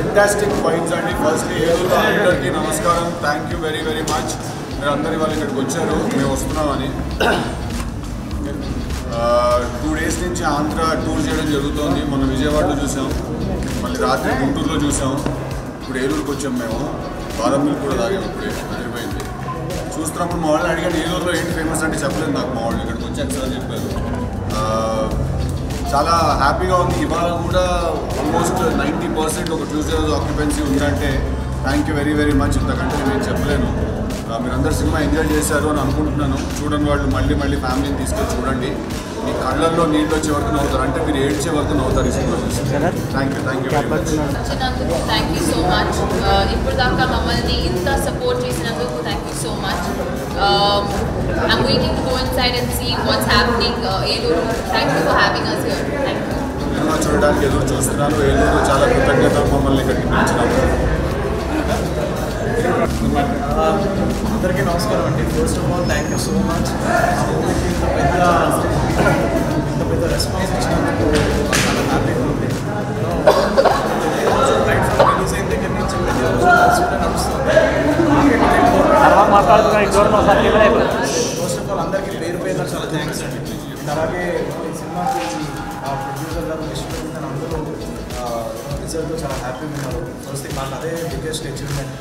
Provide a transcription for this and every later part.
Fantastic vibes అండి firstly Eluru అందరికీ నమస్కారం thank you very very much మీరు అందరి వాళ్ళు ఇక్కడికి వచ్చారు మేము వస్తున్నామని టూ డేస్ నుంచి ఆంధ్ర టూర్ చేయడం జరుగుతోంది మొన్న విజయవాడలో చూసాం మళ్ళీ రాత్రి గుంటూరులో చూసాం ఇప్పుడు ఏలూరుకి వచ్చాం మేము బాదం మిల్క్ కూడా తాగాం ఇప్పుడే అదిరిపోయింది చూస్తున్నప్పుడు మా వాళ్ళని అడిగాను ఏలూరులో ఏంటి ఫేమస్ అంటే చెప్పలేదు నాకు మా వాళ్ళు ఇక్కడికి వచ్చాక సార్ చెప్పారు ఆ, చాలా హ్యాపీగా ఉంది ఇవాళ కూడా ఆల్మోస్ట్ నైంటీ పర్సెంట్ ఒక ట్యూస్డే రోజు ఆక్యుపెన్సీ ఉందంటే thank you very very much ఇంతకంటే నేను చెప్పలేను ఆ, మీరందరూ సినిమా ఎంజాయ్ చేశారు అని అనుకుంటున్నాను చూడని వాళ్ళు మళ్ళీ మళ్ళీ ఫ్యామిలీని తీసుకొని చూడండి మీ కళ్ళల్లో నీళ్ళు వచ్చే వరకు నవ్వుతారు అంటే మీరు ఏడ్చే వరకు నవ్వుతారు ఈ సినిమా చూసి thank you thank you very much వచ్చినందుకు థ్యాంక్ యూ సో మచ్ ఇప్పుడు దాకా మమ్మల్ని ఇంత సపోర్ట్ చేసినందుకు thank you so much I'm waiting to go inside and see what's happening Eluru thank you for having us here thank you cinema చూడడానికి ఎదురు చూస్తున్నాను ఏలూరు చాలా కృతజ్ఞత మమ్మల్ని ఇక్కడికి పిలిచినందుకు అందరికీ నమస్కారం అండి first of all thank you so much మూవీకి ఇంత పెద్ద ఇంత పెద్ద రెస్పాన్స్ ఇచ్చినందుకు చాలా హ్యాపీగా ఉంది రైట్ ఫ్రమ్ రిలీజ్ అయిన దగ్గర నుంచి ప్రతి రోజు కలిసిపోయి నడుస్తుంది ఫస్ట్ ఆఫ్ ఆల్ అందరికీ పేరు పేరున చాలా థ్యాంక్స్ అండి And అలాగే ఈ సినిమాకి ఆ ప్రొడ్యూసర్ గారు విశ్వజిత్ అని అందరూ రిజల్ట్తో చాలా హ్యాపీగా ఉన్నారు ఫస్ట్ నాకు అదే biggest achievement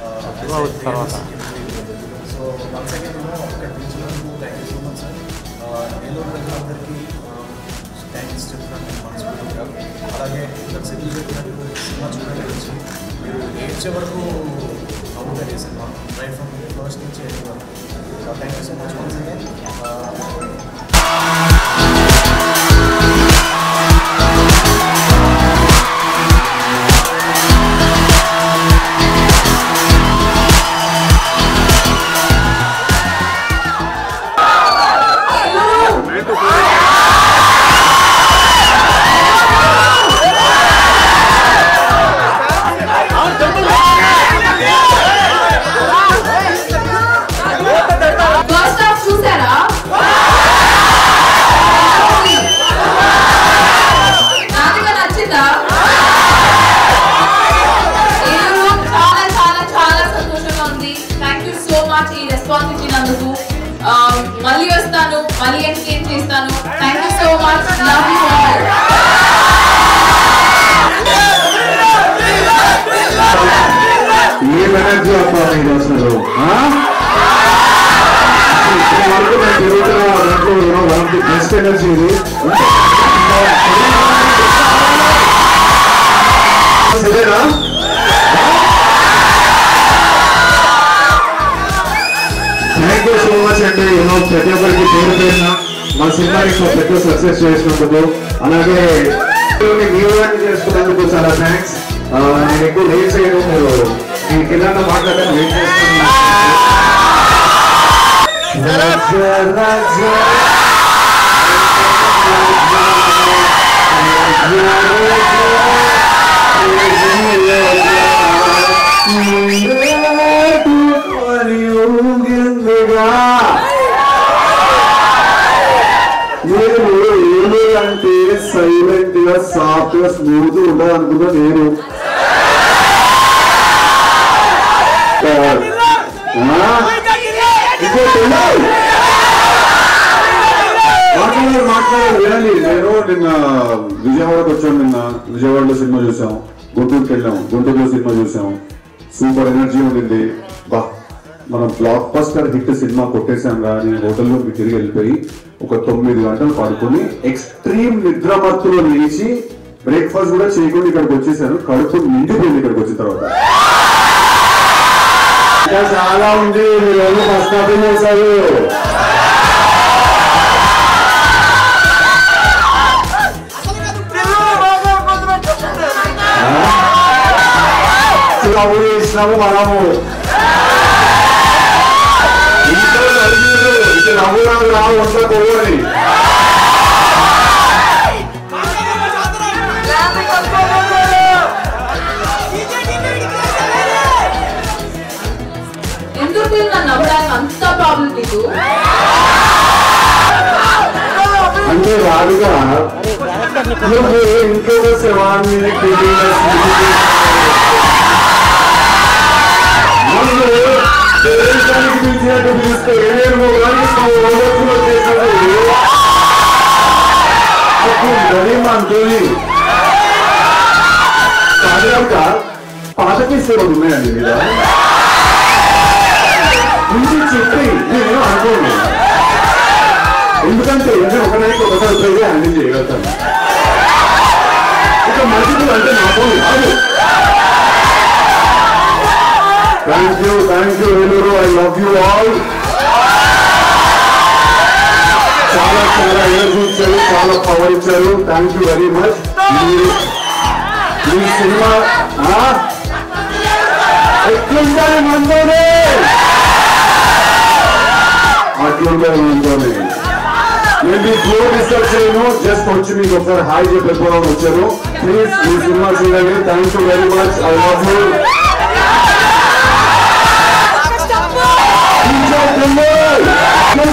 so once again నేను ఇక్కడ పిలిచినందుకు thank you so much sir Eluru ప్రజలందరికీ థ్యాంక్స్ చెప్తున్నాను నేను మనస్ఫూర్తిగా అలాగే ఇక్కడ సిద్ధు చెప్పినట్టు సినిమా చూడండి వచ్చి మీరు ఏడ్చే వరకు అవుతుంది ఈ సినిమా రైట్ ఫ్రమ్ ఫస్ట్ నుంచి ఎండ్ వరకు thank you so much once again first half చూసారా నాదిగా నచ్చిందా ఏలూరు చాలా చాలా చాలా సంతోషంగా ఉంది థ్యాంక్ యూ సో మచ్ ఈ రెస్పాన్స్ ఇచ్చినందుకు ఆ, మళ్ళీ వస్తాను మళ్ళీ ఎంటర్టైన్ చేస్తాను thank you so much love you all ఏం ఎనర్జీ అబ్బా మీరు అసలు ఆ? ఇప్పటి వరకు నేను తిరుగుతున్న దాంట్లో one of the best energy ఇది సరేనా థ్యాంక్ యూ సో మచ్ అండి యూనో ప్రతి ఒక్కరికి పేరు పేరున మా సినిమాని ఇంత పెద్ద సక్సెస్ చేసినందుకు అలాగే మీరు చేసుకున్నందుకు చాలా థ్యాంక్స్ నేను ఎక్కువ లేట్ చేయను మీరు మీ కింద మాట్లాడడానికి వెయిట్ చేస్తున్నాను నేను ఏలు అంటే సైలెంట్ గా సాఫ్ట్ గా స్మూత్ ఉండదు అనుకున్నా నేను ఆ? ఇంకోటి ఉందా? మాట్లాడారు మాట్లాడారు వినండి నేను నిన్న విజయవాడకు వచ్చాను నిన్న విజయవాడలో సినిమా చూసాం గుంటూరుకి వెళ్ళాం గుంటూరులో సినిమా చూసాం సూపర్ ఎనర్జీ ఉండింది బా మనం బ్లాక్ బస్టర్ హిట్ సినిమా కొట్టేశాం రా నేను హోటల్లోకి తిరిగి వెళ్ళిపోయి ఒక తొమ్మిది గంటలు పడుకొని ఎక్స్ట్రీమ్ నిద్రమత్తులో లేచి బ్రేక్ఫాస్ట్ కూడా చేయకుండా ఇక్కడికి వచ్చేసాను కడుపు నిండిపోయింది ఇక్కడికి వచ్చిన తర్వాత ఇంకా చాలా ఉంది మీరు ఎవరు ప్రస్తాపన చేశారు నవ్వు చేసినాము మనము ఇంట్లో నలుగురు ఇక నవ్వు రాదు రా ఒంట్లో పోవాలి ఎందుకు నన్ను నవ్వడానికి అంత ప్రాబ్లం నీకు అంటే రాదుగా నువ్వు ఇంకొక శవాన్ని నన్ను దేశానికి పిలిచినట్టు పిలిస్తే ఏమేమో కానీ ఓవర్లో చేసేది అప్పుడు గణిమంతుని సాధారణక పాతకి సేవలు ఉన్నాయండి మీద నుంచి చెప్పి నేను అనుకోండి ఎందుకంటే నేను ఒక నైట్ ఒకసారి ట్రై హ్యాండిల్ చేయగలుగుతాను ఇక మనుషులు అంటే నాకు కాదు thank you thank you Eluru I love you all చాలా చాలా ఎనర్జీ ఇచ్చారు చాలా పవర్ ఇచ్చారు థ్యాంక్ యూ వెరీ మచ్ ఈ సినిమా ఆ? ఎట్లుండాలి మనతోనే అట్లుండాలి మనతోనే నేను మీ ఫ్లో డిస్టర్బ్ చేయను జస్ట్ వచ్చి మీకు ఒకసారి హాయ్ చెప్పిపోవడం వచ్చాను ప్లీజ్ ఈ సినిమా చూడండి thank you very much I love you Enjoy the